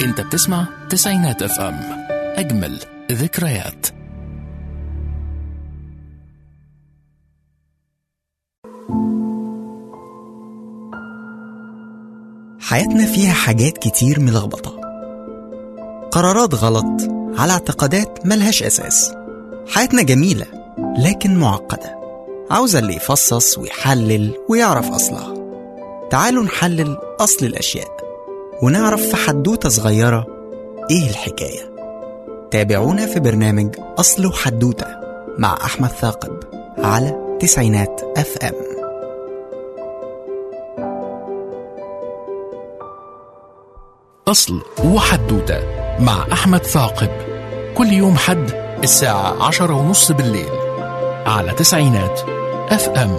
انت بتسمع تسعينات اف ام اجمل ذكريات حياتنا فيها حاجات كتير ملخبطة قرارات غلط على اعتقادات ملهاش أساس حياتنا جميلة لكن معقدة عاوزة اللي يفصص ويحلل ويعرف أصلها تعالوا نحلل أصل الأشياء ونعرف في حدوتة صغيرة إيه الحكاية تابعونا في برنامج أصل وحدوتة مع أحمد ثاقب على تسعينات أف أم أصل وحدوتة مع أحمد ثاقب كل يوم حد الساعة عشرة ونص بالليل على تسعينات اف ام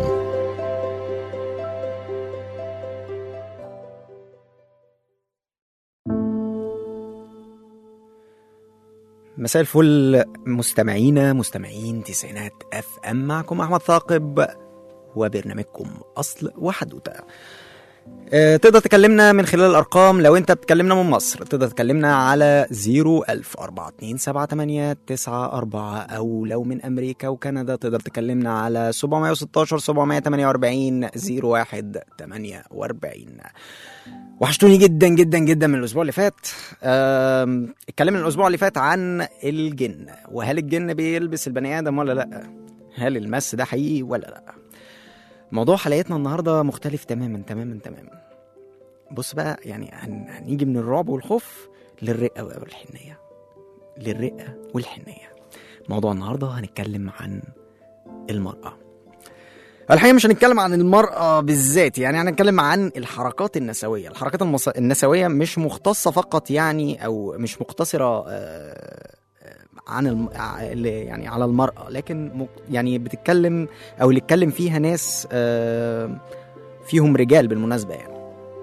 مساء الفل مستمعينا مستمعين تسعينات اف ام معكم احمد ثاقب وبرنامجكم اصل وحدوته آه، تقدر تكلمنا من خلال الارقام لو انت بتكلمنا من مصر تقدر تكلمنا على 010427894 او لو من امريكا وكندا تقدر تكلمنا على 716 748 0148 وحشتوني جدا جدا جدا من الاسبوع اللي فات آم، اتكلمنا الاسبوع اللي فات عن الجن وهل الجن بيلبس البني ادم ولا لا هل المس ده حقيقي ولا لا موضوع حلقتنا النهارده مختلف تماما تماما تماما بص بقى يعني هن... هنيجي من الرعب والخوف للرقه والحنيه للرقه والحنيه موضوع النهارده هنتكلم عن المراه الحقيقه مش هنتكلم عن المراه بالذات يعني هنتكلم عن الحركات النسويه الحركات المص... النسويه مش مختصه فقط يعني او مش مقتصره آه، عن الم... ع- ل- يعني على المرأة لكن م... يعني بتتكلم أو اللي اتكلم فيها ناس آه، فيهم رجال بالمناسبة يعني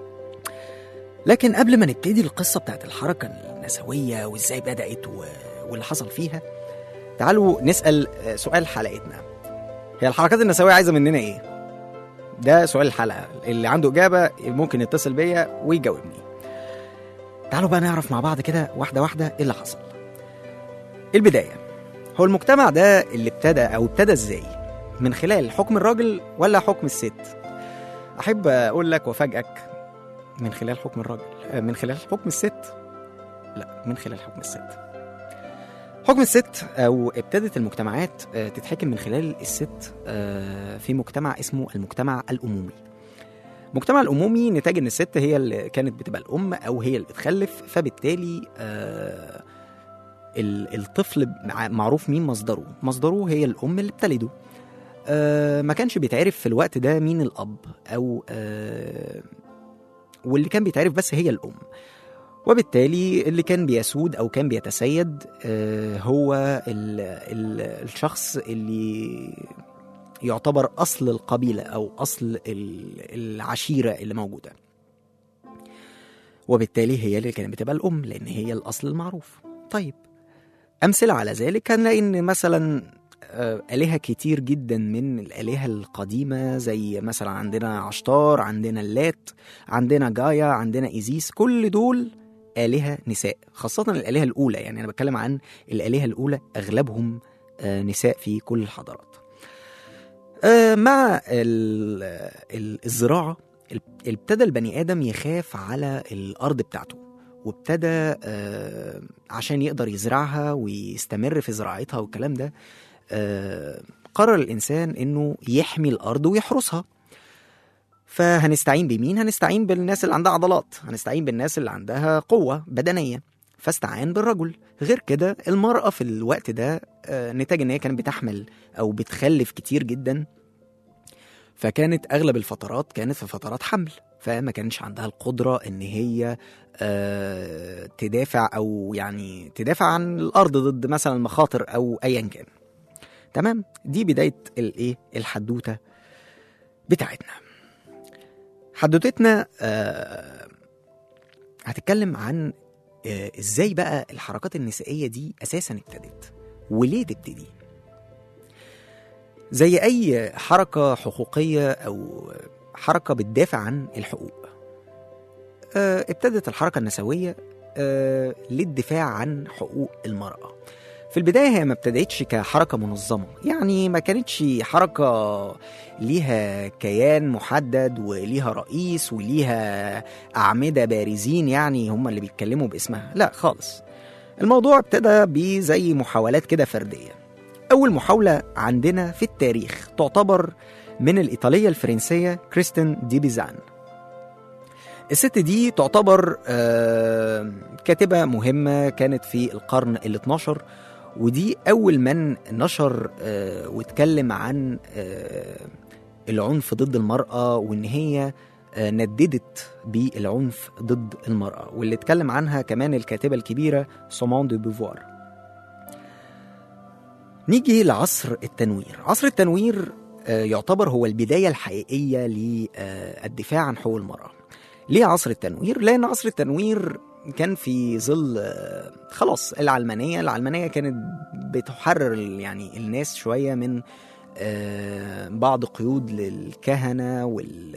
لكن قبل ما نبتدي القصة بتاعت الحركة النسوية وإزاي بدأت و... واللي حصل فيها تعالوا نسأل آه، سؤال حلقتنا هي الحركات النسوية عايزة مننا إيه؟ ده سؤال الحلقة اللي عنده إجابة ممكن يتصل بيا ويجاوبني تعالوا بقى نعرف مع بعض كده واحدة واحدة إيه اللي حصل البداية هو المجتمع ده اللي ابتدى أو ابتدى إزاي؟ من خلال حكم الراجل ولا حكم الست؟ أحب أقول لك وأفاجئك من خلال حكم الراجل آه، من خلال حكم الست لا من خلال حكم الست حكم الست أو ابتدت المجتمعات آه، تتحكم من خلال الست آه، في مجتمع اسمه المجتمع الأمومي المجتمع الأمومي نتاج إن الست هي اللي كانت بتبقى الأم أو هي اللي بتخلف فبالتالي آه ال- الطفل مع- معروف مين مصدره مصدره هي الام اللي بتلده آه ما كانش بيتعرف في الوقت ده مين الاب او آه واللي كان بيتعرف بس هي الام وبالتالي اللي كان بيسود او كان بيتسيد آه هو ال ال الشخص اللي يعتبر اصل القبيله او اصل ال- العشيره اللي موجوده وبالتالي هي اللي كانت بتبقى الام لان هي الاصل المعروف طيب أمثلة على ذلك هنلاقي إن مثلا آه، آلهة كتير جدا من الآلهة القديمة زي مثلا عندنا عشتار عندنا اللات عندنا جايا عندنا إيزيس كل دول آلهة نساء خاصة الآلهة الأولى يعني أنا بتكلم عن الآلهة الأولى أغلبهم آه، نساء في كل الحضارات آه، مع ال- ال- الزراعة ابتدى البني آدم يخاف على الأرض بتاعته وابتدى آه، عشان يقدر يزرعها ويستمر في زراعتها والكلام ده آه، قرر الإنسان إنه يحمي الأرض ويحرسها فهنستعين بمين؟ هنستعين بالناس اللي عندها عضلات هنستعين بالناس اللي عندها قوة بدنية فاستعان بالرجل غير كده المرأة في الوقت ده آه، نتاج إن هي كانت بتحمل أو بتخلف كتير جدا فكانت أغلب الفترات كانت في فترات حمل فما كانش عندها القدرة إن هي آه، تدافع او يعني تدافع عن الارض ضد مثلا مخاطر او ايا كان تمام دي بدايه الايه الحدوته بتاعتنا حدوتتنا آه هتتكلم عن آه ازاي بقى الحركات النسائيه دي اساسا ابتدت وليه تبتدي زي اي حركه حقوقيه او حركه بتدافع عن الحقوق آه، ابتدت الحركة النسوية آه، للدفاع عن حقوق المرأة في البداية هي ما ابتدأتش كحركة منظمة يعني ما كانتش حركة ليها كيان محدد وليها رئيس وليها أعمدة بارزين يعني هم اللي بيتكلموا باسمها لا خالص الموضوع ابتدى بزي محاولات كده فردية أول محاولة عندنا في التاريخ تعتبر من الإيطالية الفرنسية كريستين دي بيزان الست دي تعتبر آه، كاتبة مهمة كانت في القرن ال 12 ودي أول من نشر آه، واتكلم عن آه، العنف ضد المرأة وإن هي آه، نددت بالعنف ضد المرأة واللي اتكلم عنها كمان الكاتبة الكبيرة سومون دي بوفوار نيجي لعصر التنوير عصر التنوير آه، يعتبر هو البداية الحقيقية للدفاع عن حقوق المرأة ليه عصر التنوير؟ لأن عصر التنوير كان في ظل آه، خلاص العلمانية العلمانية كانت بتحرر ال- يعني الناس شوية من آه، بعض قيود للكهنة وال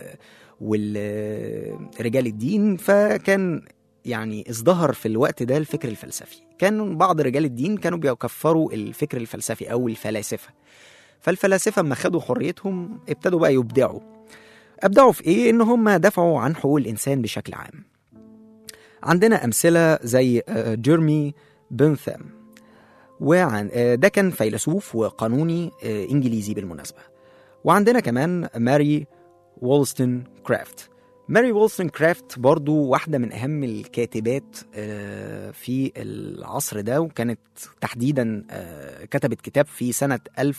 والرجال الدين فكان يعني ازدهر في الوقت ده الفكر الفلسفي كان بعض رجال الدين كانوا بيكفروا الفكر الفلسفي او الفلاسفه فالفلاسفه لما خدوا حريتهم ابتدوا بقى يبدعوا ابدعوا في ايه ان هم دافعوا عن حقوق الانسان بشكل عام عندنا امثله زي آه، جيرمي بنثام وعن آه، ده كان فيلسوف وقانوني آه، انجليزي بالمناسبه وعندنا كمان ماري وولستون كرافت ماري وولستون كرافت برضو واحدة من أهم الكاتبات آه، في العصر ده وكانت تحديدا آه، كتبت كتاب في سنة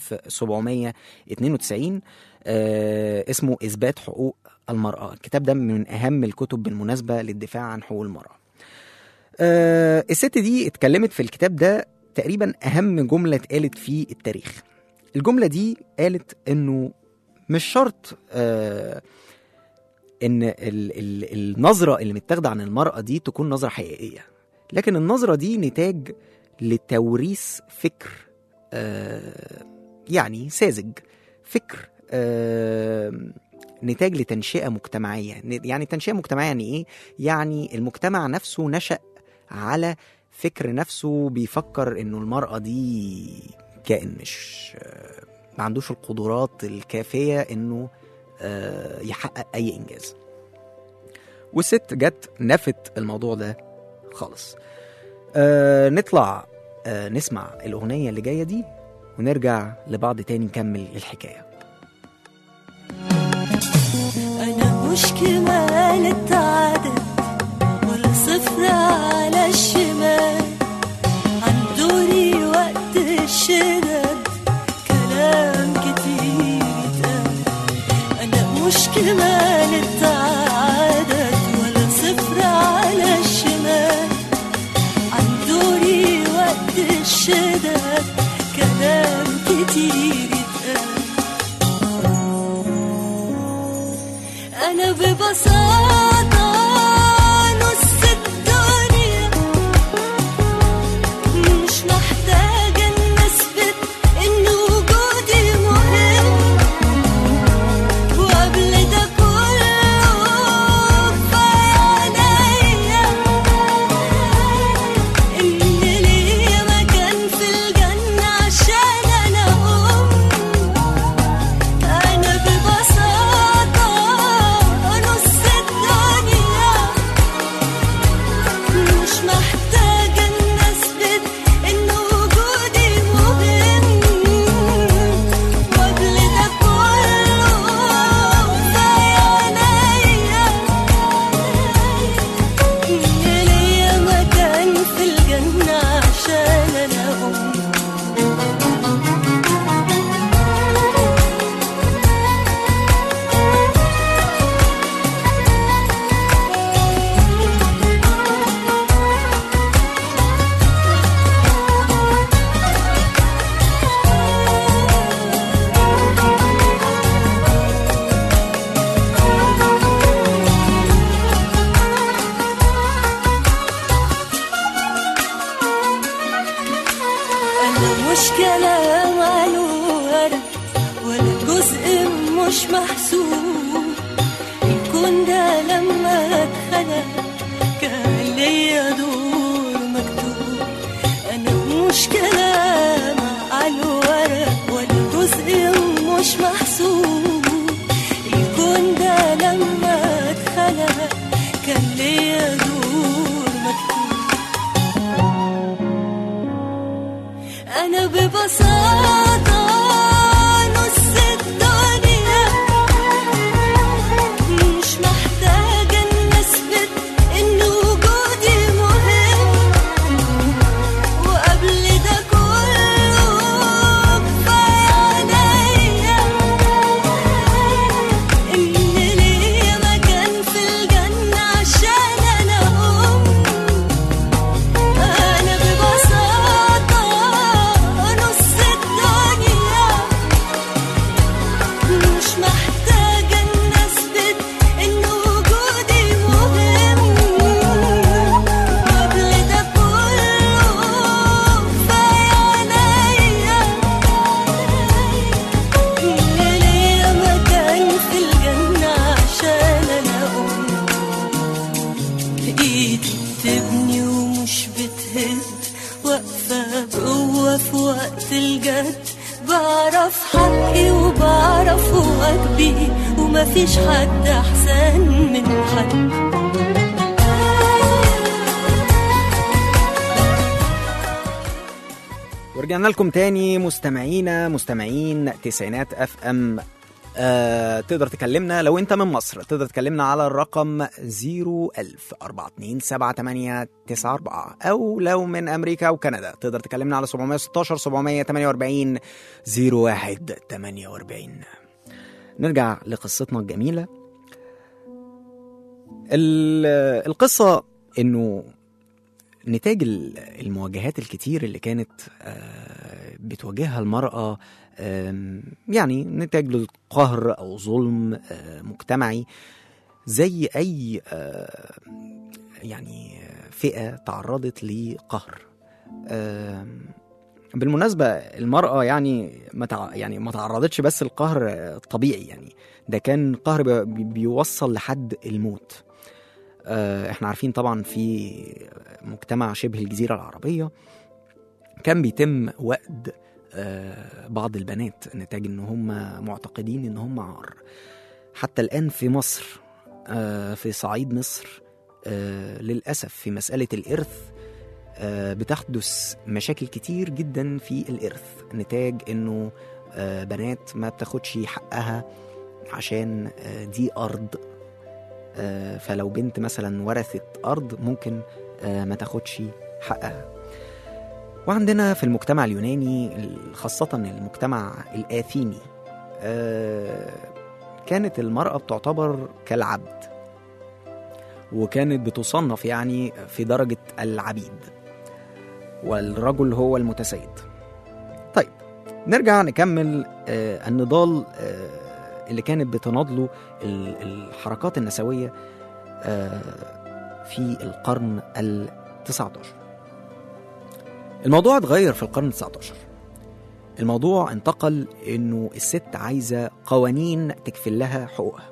1792 آه، اسمه إثبات حقوق المرأة الكتاب ده من أهم الكتب بالمناسبة للدفاع عن حقوق المرأة آه، الست دي اتكلمت في الكتاب ده تقريبا أهم جملة اتقالت في التاريخ الجملة دي قالت إنه مش شرط آه ان ال ال النظره اللي متاخده عن المراه دي تكون نظره حقيقيه لكن النظره دي نتاج لتوريث فكر آه يعني ساذج فكر آه نتاج لتنشئه مجتمعيه يعني تنشئه مجتمعيه يعني ايه يعني المجتمع نفسه نشا على فكر نفسه بيفكر انه المراه دي كائن مش آه ما عندوش القدرات الكافيه انه آه، يحقق اي انجاز والست جت نفت الموضوع ده خالص آه نطلع آه نسمع الاغنيه اللي جايه دي ونرجع لبعض تاني نكمل الحكايه أنا مش كمال التعدد ولا صفر على الشمال عن دوري وقت الشدد كلام كتير اتقال أنا مش كمال التعدد ولا صفر على الشمال عن دوري وقت الشدد كلام كتير اتقال أنا ببساطة نص الدنيا مش محتاجة إن أثبت إن وجودي مهم وقبل ده كله فعليا إن ليا مكان في الجنة عشان أنا أم أنا ببساطة نص الدنيا مش محتاجة إن أثبت إن وجودي مهم وقبل ده كله فعليا إن ليا مكان في الجنة عشان أنا أم أنا مش كلام على ورق ولا جزء مش محسوب الكون ده لما اتخلق كان ليا دور مكتوب انا مش كلام على الورق ولا جزء مش محسوب الكون ده لما اتخلق كان ليا دور مكتوب أنا ببساطة نص الدنيا مش محتاجة إن أثبت إن وجودي مهم وقبل ده كله كفاية عليا إن ليا مكان في الجنة عشان أنا أم أنا ببساطة نص الدنيا مش محتاجة إن أثبت إن وجودي مهم قبل ده كله كفاية عليا إن ليا مكان في الجنة عشان أنا أم ايدي بتبني ومش بتهد واقفة بقوة في وقت الجد بعرف حقي وبعرف واجبي ومفيش حد احسن من حد ورجعنا لكم تاني مستمعينا مستمعين تسعينات اف ام آه تقدر تكلمنا لو انت من مصر تقدر تكلمنا على الرقم 01000 427 او لو من امريكا او كندا تقدر تكلمنا على 716 748 0148 نرجع لقصتنا الجميله ال- القصه انه نتاج ال- المواجهات الكتير اللي كانت آه، بتواجهها المرأة آم، يعني نتاج لقهر أو ظلم آه، مجتمعي زي أي آه، يعني فئة تعرضت لقهر آم، بالمناسبة المرأة يعني ما تع... يعني ما تعرضتش بس القهر الطبيعي يعني ده كان قهر بي- بيوصل لحد الموت آه، احنا عارفين طبعا في مجتمع شبه الجزيرة العربية كان بيتم وأد آه، بعض البنات نتاج ان هم معتقدين ان هم عار حتى الآن في مصر آه، في صعيد مصر آه، للأسف في مسألة الإرث آه، بتحدث مشاكل كتير جدا في الإرث نتاج انه آه، بنات ما بتاخدش حقها عشان آه، دي أرض آه، فلو بنت مثلا ورثت أرض ممكن آه، ما تاخدش حقها وعندنا في المجتمع اليوناني خاصة المجتمع الآثيني آه، كانت المرأة بتعتبر كالعبد وكانت بتصنف يعني في درجة العبيد والرجل هو المتسيد طيب نرجع نكمل آه، النضال آه، اللي كانت بتناضله ال- الحركات النسوية آه، في القرن ال 19 الموضوع اتغير في القرن ال 19 الموضوع انتقل انه الست عايزة قوانين تكفل لها حقوقها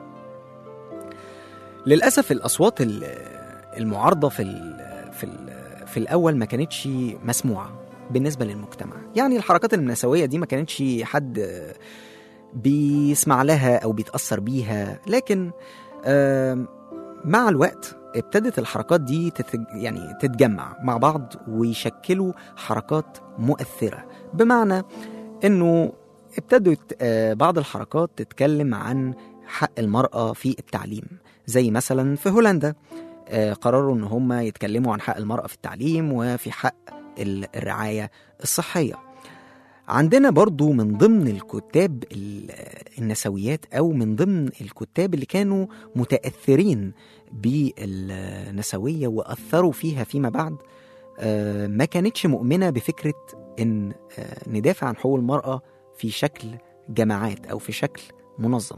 للأسف الأصوات ال- المعارضة في ال في ال في الأول ما كانتش مسموعة بالنسبة للمجتمع يعني الحركات النسوية دي ما كانتش حد بيسمع لها أو بيتأثر بيها لكن آم، مع الوقت ابتدت الحركات دي تتج... يعني تتجمع مع بعض ويشكلوا حركات مؤثرة بمعنى انه ابتدت آه، بعض الحركات تتكلم عن حق المرأة في التعليم زي مثلا في هولندا آه، قرروا ان هم يتكلموا عن حق المرأة في التعليم وفي حق ال- الرعاية الصحية عندنا برضو من ضمن الكتاب ال- النسويات أو من ضمن الكتاب اللي كانوا متأثرين بالنسوية وأثروا فيها فيما بعد آه، ما كانتش مؤمنة بفكرة إن آه، ندافع عن حقوق المرأة في شكل جماعات أو في شكل منظم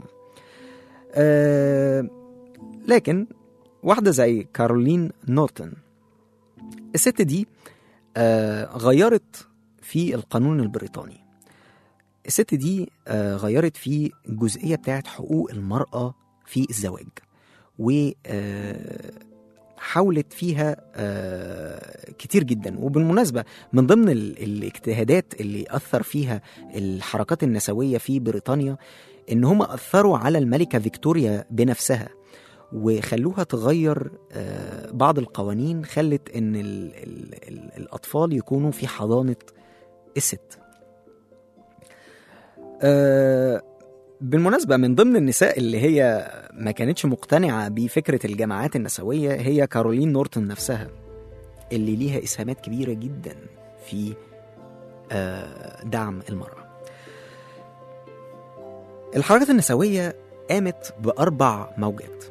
آه، لكن واحدة زي كارولين نورتون الست دي آه، غيرت في القانون البريطاني الست دي آه، غيرت في الجزئية بتاعت حقوق المرأة في الزواج و آه، حاولت فيها آه، كتير جدا وبالمناسبة من ضمن ال- الاجتهادات اللي أثر فيها الحركات النسوية في بريطانيا إن هم أثروا على الملكة فيكتوريا بنفسها وخلوها تغير آه، بعض القوانين خلت إن ال ال ال الأطفال يكونوا في حضانة الست آه، بالمناسبة من ضمن النساء اللي هي ما كانتش مقتنعة بفكرة الجماعات النسوية هي كارولين نورتون نفسها اللي ليها إسهامات كبيرة جدا في آه، دعم المرأة الحركات النسوية قامت بأربع موجات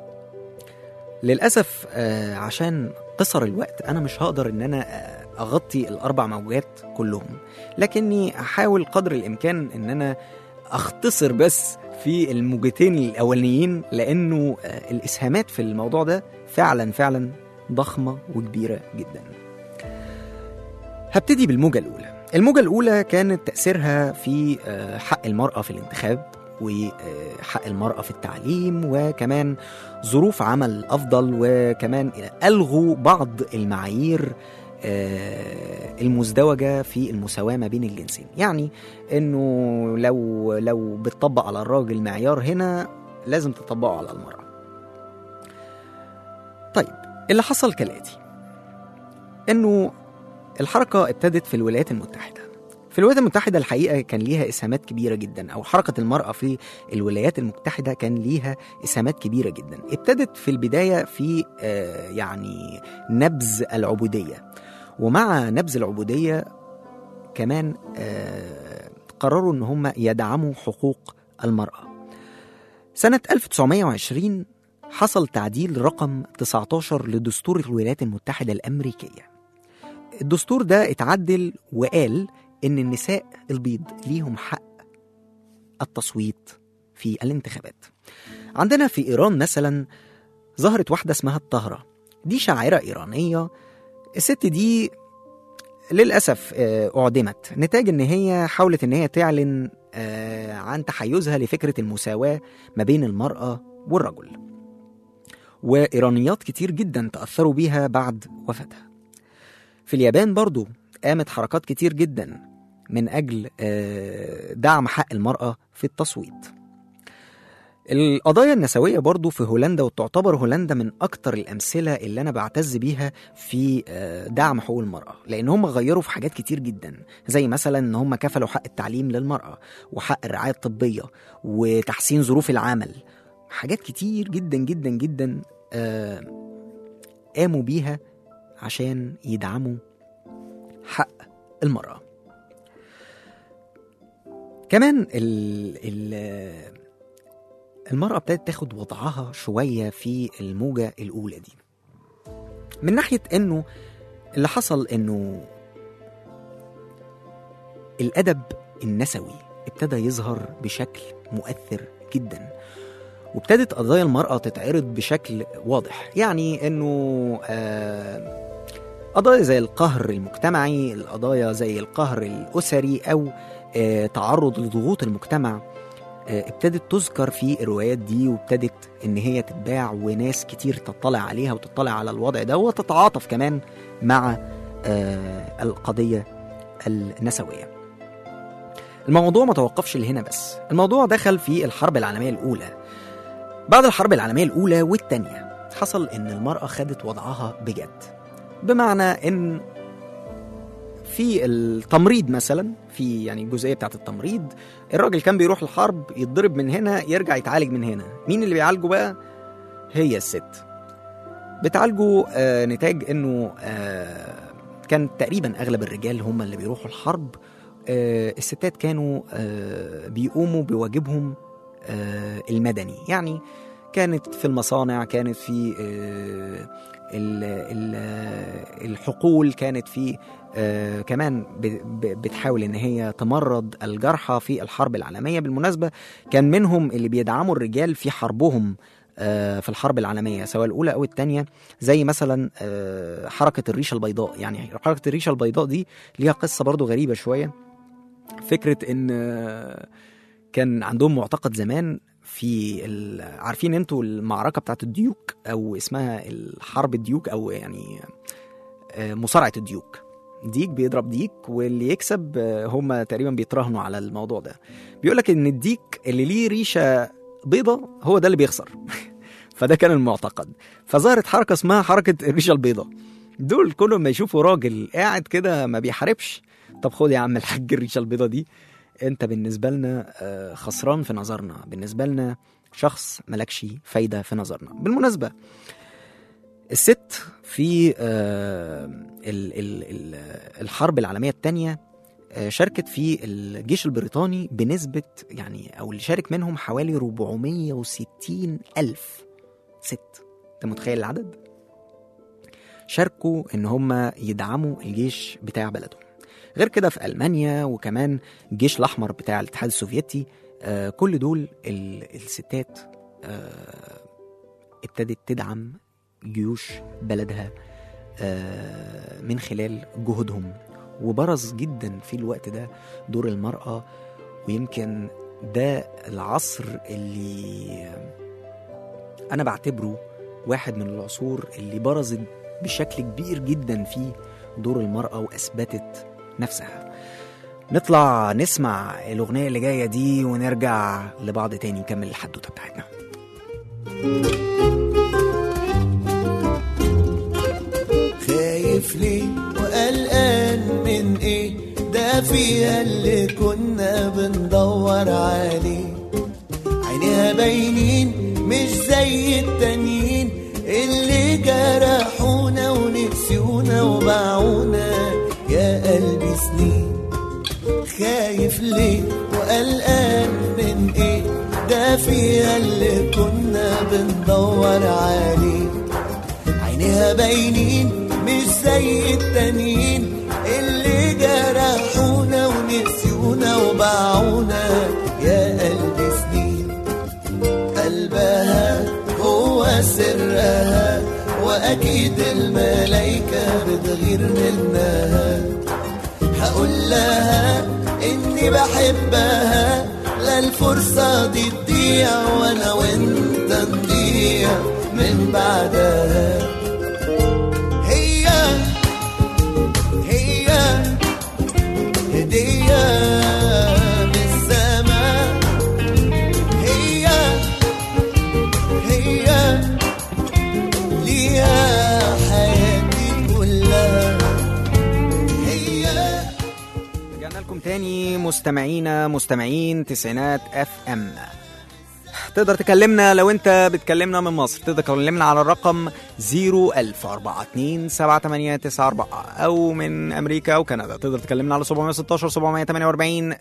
للأسف آه، عشان قصر الوقت أنا مش هقدر إن أنا آه، أغطي الأربع موجات كلهم لكني أحاول قدر الإمكان إن أنا أختصر بس في الموجتين الأولانيين لأنه آه، الإسهامات في الموضوع ده فعلا فعلا ضخمة وكبيرة جدا هبتدي بالموجة الأولى الموجة الأولى كانت تأثيرها في آه، حق المرأة في الانتخاب وحق المرأة في التعليم وكمان ظروف عمل أفضل وكمان ألغوا بعض المعايير آه، المزدوجة في المساواة ما بين الجنسين يعني انه لو لو بتطبق على الراجل معيار هنا لازم تطبقه على المرأة طيب اللي حصل كالآتي انه الحركة ابتدت في الولايات المتحدة في الولايات المتحدة الحقيقة كان ليها إسهامات كبيرة جدا أو حركة المرأة في الولايات المتحدة كان ليها إسهامات كبيرة جدا ابتدت في البداية في آه، يعني نبذ العبودية ومع نبذ العبودية كمان آه، قرروا ان هم يدعموا حقوق المرأة سنة 1920 حصل تعديل رقم 19 لدستور الولايات المتحدة الأمريكية الدستور ده اتعدل وقال إن النساء البيض ليهم حق التصويت في الانتخابات عندنا في إيران مثلا ظهرت واحدة اسمها الطهرة دي شاعرة إيرانية الست دي للأسف آه، أعدمت نتاج إن هي حاولت إن هي تعلن آه، عن تحيزها لفكرة المساواة ما بين المرأة والرجل وإيرانيات كتير جدا تأثروا بيها بعد وفاتها في اليابان برضو قامت حركات كتير جدا من أجل آه، دعم حق المرأة في التصويت القضايا النسوية برضو في هولندا وتعتبر هولندا من أكتر الأمثلة اللي أنا بعتز بيها في آه، دعم حقوق المرأة لأن هم غيروا في حاجات كتير جدا زي مثلا إن هم كفلوا حق التعليم للمرأة وحق الرعاية الطبية وتحسين ظروف العمل حاجات كتير جدا جدا جدا آه، قاموا بيها عشان يدعموا حق المرأة كمان ال ال المرأة ابتدت تاخد وضعها شوية في الموجة الأولى دي من ناحية إنه اللي حصل إنه الأدب النسوي ابتدى يظهر بشكل مؤثر جدا وابتدت قضايا المرأة تتعرض بشكل واضح يعني إنه آه قضايا زي القهر المجتمعي القضايا زي القهر الأسري أو آه تعرض لضغوط المجتمع آه، ابتدت تذكر في الروايات دي وابتدت ان هي تتباع وناس كتير تطلع عليها وتطلع على الوضع ده وتتعاطف كمان مع آه، القضية النسوية الموضوع ما توقفش لهنا بس الموضوع دخل في الحرب العالمية الأولى بعد الحرب العالمية الأولى والتانية حصل إن المرأة خدت وضعها بجد بمعنى إن في التمريض مثلا في يعني الجزئيه بتاعت التمريض الراجل كان بيروح الحرب يتضرب من هنا يرجع يتعالج من هنا مين اللي بيعالجه بقى هي الست بتعالجه آه نتاج انه آه كان تقريبا اغلب الرجال هم اللي بيروحوا الحرب آه الستات كانوا آه بيقوموا بواجبهم آه المدني يعني كانت في المصانع كانت في آه ال- ال- الحقول كانت في آه كمان ب- ب- بتحاول ان هي تمرض الجرحى في الحرب العالميه بالمناسبه كان منهم اللي بيدعموا الرجال في حربهم آه في الحرب العالميه سواء الاولى او الثانيه زي مثلا آه حركه الريشه البيضاء يعني حركه الريشه البيضاء دي ليها قصه برضو غريبه شويه فكره ان آه، كان عندهم معتقد زمان في ال... عارفين انتوا المعركه بتاعت الديوك او اسمها الحرب الديوك او يعني آه، مصارعه الديوك ديك بيضرب ديك واللي يكسب آه، هم تقريبا بيتراهنوا على الموضوع ده بيقول لك ان الديك اللي ليه ريشه بيضه هو ده اللي بيخسر فده كان المعتقد فظهرت حركه اسمها حركه الريشه البيضاء دول كل ما يشوفوا راجل قاعد كده ما بيحاربش طب خد يا عم الحاج الريشه البيضاء دي انت بالنسبه لنا آه، خسران في نظرنا بالنسبه لنا شخص ملكش فايده في نظرنا بالمناسبه الست في آه، ال- ال- ال- الحرب العالميه الثانيه شاركت في الجيش البريطاني بنسبة يعني أو اللي شارك منهم حوالي 460 ألف ست أنت متخيل العدد؟ شاركوا إن هم يدعموا الجيش بتاع بلدهم غير كده في ألمانيا وكمان الجيش الأحمر بتاع الاتحاد السوفيتي آه، كل دول ال- الستات آه، ابتدت تدعم جيوش بلدها آه، من خلال جهودهم وبرز جدا في الوقت ده دور المرأة ويمكن ده العصر اللي أنا بعتبره واحد من العصور اللي برزت بشكل كبير جدا فيه دور المرأة وأثبتت نفسها نطلع نسمع الأغنية اللي جاية دي ونرجع لبعض تاني نكمل الحدوتة بتاعتنا خايف ليه وقلقان من ايه ده فيها اللي كنا بندور عليه عينيها باينين مش زي التانيين اللي جرحونا ونسيونا وباعونا يا قلبي سنين خايف ليه وقلقان من ايه ده فيها اللي كنا بندور عليه عينيها باينين مش زي التانيين اللي جرحونا ونسيونا وباعونا يا قلبي سنين قلبها هو سرها واكيد الملايكة بتغير منها هقول لها اني بحبها لا الفرصة دي تضيع وانا وانت نضيع من بعدها هي هي هدية من السماء هي هي ليها حياتي كلها هي رجعنا لكم تاني مستمعينا مستمعين تسعينات اف ام تقدر تكلمنا لو انت بتكلمنا من مصر تقدر تكلمنا على الرقم 010427894 او من امريكا او كندا تقدر تكلمنا على 716 748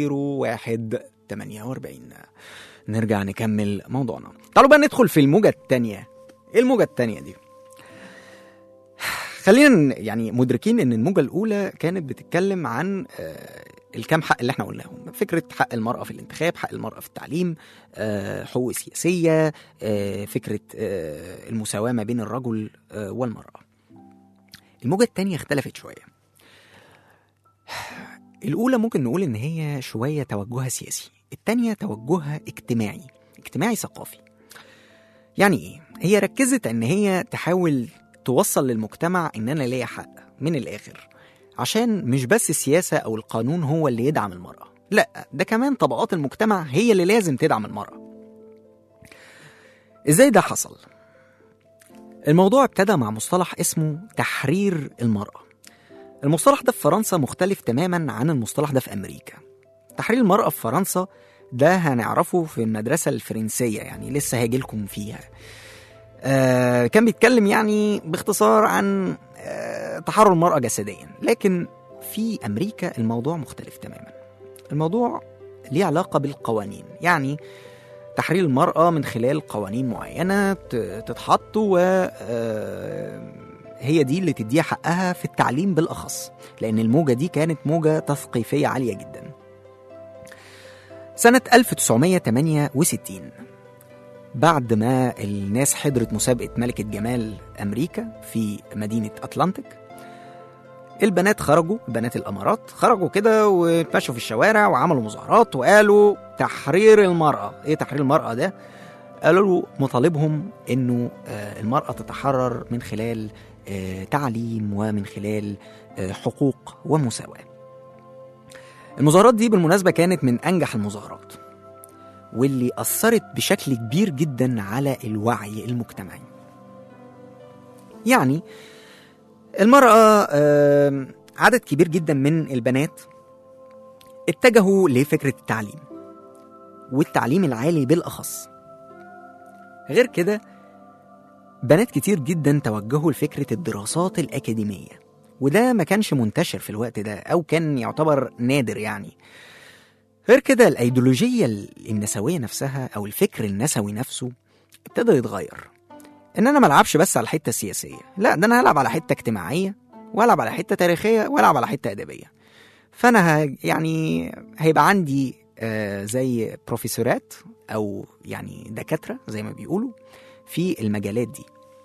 0148 نرجع نكمل موضوعنا تعالوا بقى ندخل في الموجة التانية ايه الموجة التانية دي خلينا ن- يعني مدركين ان الموجه الاولى كانت بتتكلم عن آه، الكام حق اللي احنا قلناهم فكره حق المراه في الانتخاب حق المراه في التعليم آه، حقوق سياسيه آه، فكره آه، المساواه ما بين الرجل آه، والمراه الموجه الثانيه اختلفت شويه الاولى ممكن نقول ان هي شويه توجهها سياسي الثانيه توجهها اجتماعي اجتماعي ثقافي يعني ايه هي ركزت ان هي تحاول توصل للمجتمع ان انا ليا حق من الاخر عشان مش بس السياسه او القانون هو اللي يدعم المراه لا ده كمان طبقات المجتمع هي اللي لازم تدعم المراه ازاي ده حصل الموضوع ابتدى مع مصطلح اسمه تحرير المراه المصطلح ده في فرنسا مختلف تماما عن المصطلح ده في امريكا تحرير المراه في فرنسا ده هنعرفه في المدرسه الفرنسيه يعني لسه هاجيلكم فيها آه كان بيتكلم يعني باختصار عن آه تحرر المرأة جسديا لكن في أمريكا الموضوع مختلف تماما الموضوع ليه علاقة بالقوانين يعني تحرير المرأة من خلال قوانين معينة ت- تتحط و آه، هي دي اللي تديها حقها في التعليم بالأخص لأن الموجة دي كانت موجة تثقيفية عالية جدا سنة 1968 بعد ما الناس حضرت مسابقة ملكة جمال أمريكا في مدينة أتلانتيك البنات خرجوا بنات الامارات خرجوا كده واتمشوا في الشوارع وعملوا مظاهرات وقالوا تحرير المراه ايه تحرير المراه ده قالوا له مطالبهم انه آه، المراه تتحرر من خلال آه، تعليم ومن خلال آه، حقوق ومساواه المظاهرات دي بالمناسبه كانت من انجح المظاهرات واللي اثرت بشكل كبير جدا على الوعي المجتمعي يعني المرأة آم، عدد كبير جدا من البنات اتجهوا لفكرة التعليم والتعليم العالي بالأخص غير كده بنات كتير جدا توجهوا لفكرة الدراسات الأكاديمية وده ما كانش منتشر في الوقت ده أو كان يعتبر نادر يعني غير كده الأيديولوجية النسوية نفسها أو الفكر النسوي نفسه ابتدى يتغير ان انا ما العبش بس على الحته السياسيه لا ده انا هلعب على حته اجتماعيه والعب على حته تاريخيه والعب على حته ادبيه فانا ه... يعني هيبقى عندي آه زي بروفيسورات او يعني دكاتره زي ما بيقولوا في المجالات دي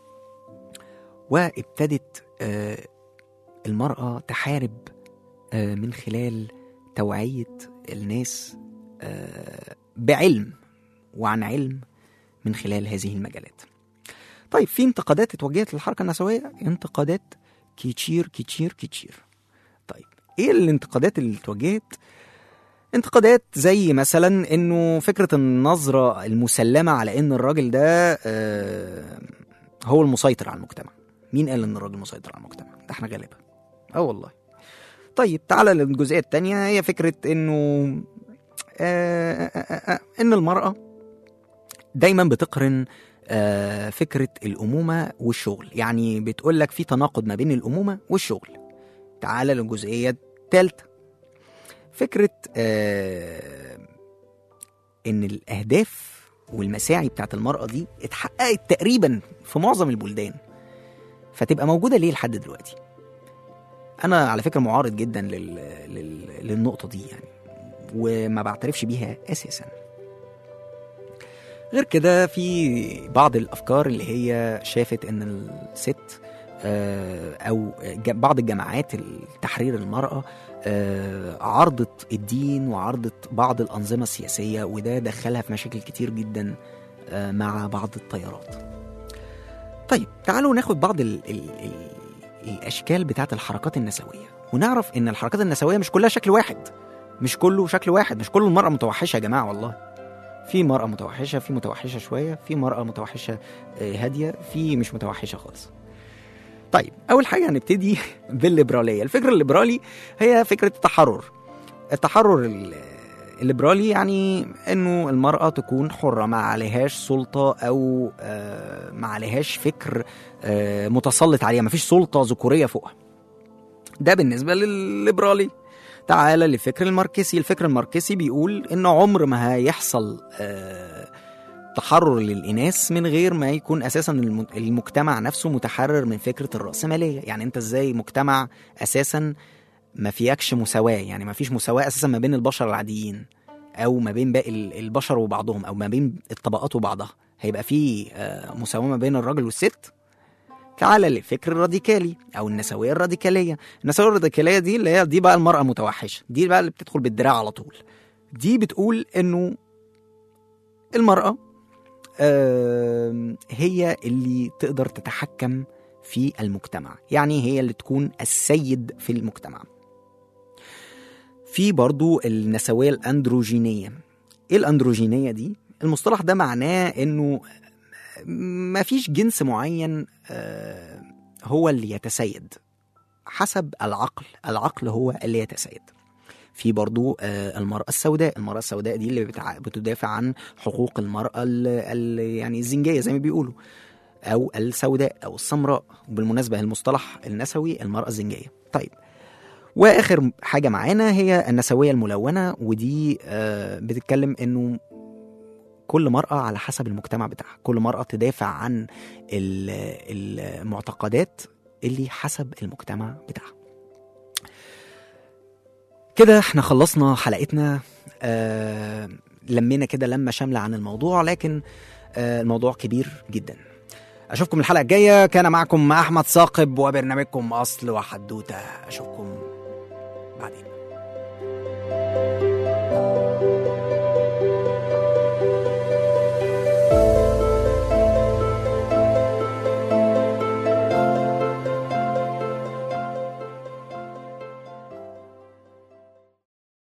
وابتدت آه المراه تحارب آه من خلال توعيه الناس آه بعلم وعن علم من خلال هذه المجالات طيب في انتقادات اتوجهت للحركه النسويه انتقادات كتير كتير كتير طيب ايه الانتقادات اللي اتوجهت انتقادات زي مثلا انه فكره النظره المسلمه على ان الراجل ده آه هو المسيطر على المجتمع مين قال ان الراجل مسيطر على المجتمع ده احنا غالبا اه والله طيب تعالى للجزئيه الثانيه هي فكره انه آه آه آه آه ان المراه دايما بتقرن آه، فكرة الأمومة والشغل يعني بتقول لك في تناقض ما بين الأمومة والشغل تعال للجزئية الثالثة فكرة آه، إن الأهداف والمساعي بتاعت المرأة دي اتحققت تقريبا في معظم البلدان فتبقى موجودة ليه لحد دلوقتي أنا على فكرة معارض جدا لل... لل... للنقطة دي يعني وما بعترفش بيها أساساً غير كده في بعض الافكار اللي هي شافت ان الست آه، او ج- بعض الجماعات تحرير المراه آه، عرضت الدين وعرضت بعض الانظمه السياسيه وده دخلها في مشاكل كتير جدا آه، مع بعض التيارات. طيب تعالوا ناخد بعض ال ال ال الاشكال بتاعت الحركات النسويه ونعرف ان الحركات النسويه مش كلها شكل واحد مش كله شكل واحد مش كل المراه متوحشه يا جماعه والله في مرأة متوحشة في متوحشة شوية في مرأة متوحشة آه، هادية في مش متوحشة خالص طيب أول حاجة هنبتدي بالليبرالية الفكر الليبرالي هي فكرة التحرر التحرر ال- الليبرالي يعني انه المرأة تكون حرة ما عليهاش سلطة او آه، ما عليهاش فكر آه، متسلط عليها ما فيش سلطة ذكورية فوقها ده بالنسبة للليبرالي تعالى للفكر الماركسي الفكر الماركسي بيقول ان عمر ما هيحصل آه، تحرر للإناث من غير ما يكون أساسا الم- المجتمع نفسه متحرر من فكرة الرأسمالية يعني أنت إزاي مجتمع أساسا ما فيكش مساواة يعني ما فيش مساواة أساسا ما بين البشر العاديين أو ما بين باقي ال- البشر وبعضهم أو ما بين الطبقات وبعضها هيبقى في آه، مساواة ما بين الراجل والست تعال للفكر الراديكالي او النسويه الراديكاليه النسويه الراديكاليه دي اللي هي دي بقى المراه متوحشه دي بقى اللي بتدخل بالدراع على طول دي بتقول انه المراه آم، هي اللي تقدر تتحكم في المجتمع يعني هي اللي تكون السيد في المجتمع في برضو النسويه الاندروجينيه ايه الاندروجينيه دي المصطلح ده معناه انه ما فيش جنس معين آه، هو اللي يتسيد حسب العقل العقل هو اللي يتسيد في برضو آه، المرأة السوداء المرأة السوداء دي اللي بتع- بتدافع عن حقوق المرأة ال- ال- يعني الزنجية زي ما بيقولوا أو السوداء أو السمراء بالمناسبة المصطلح النسوي المرأة الزنجية طيب واخر حاجه معانا هي النسويه الملونه ودي آه، بتتكلم انه كل مرأة على حسب المجتمع بتاعها كل مرأة تدافع عن ال- المعتقدات اللي حسب المجتمع بتاعها كده احنا خلصنا حلقتنا آه لمينا كده لمة شاملة عن الموضوع لكن آه الموضوع كبير جدا اشوفكم الحلقه الجايه كان معكم احمد ثاقب وبرنامجكم اصل وحدوته اشوفكم بعدين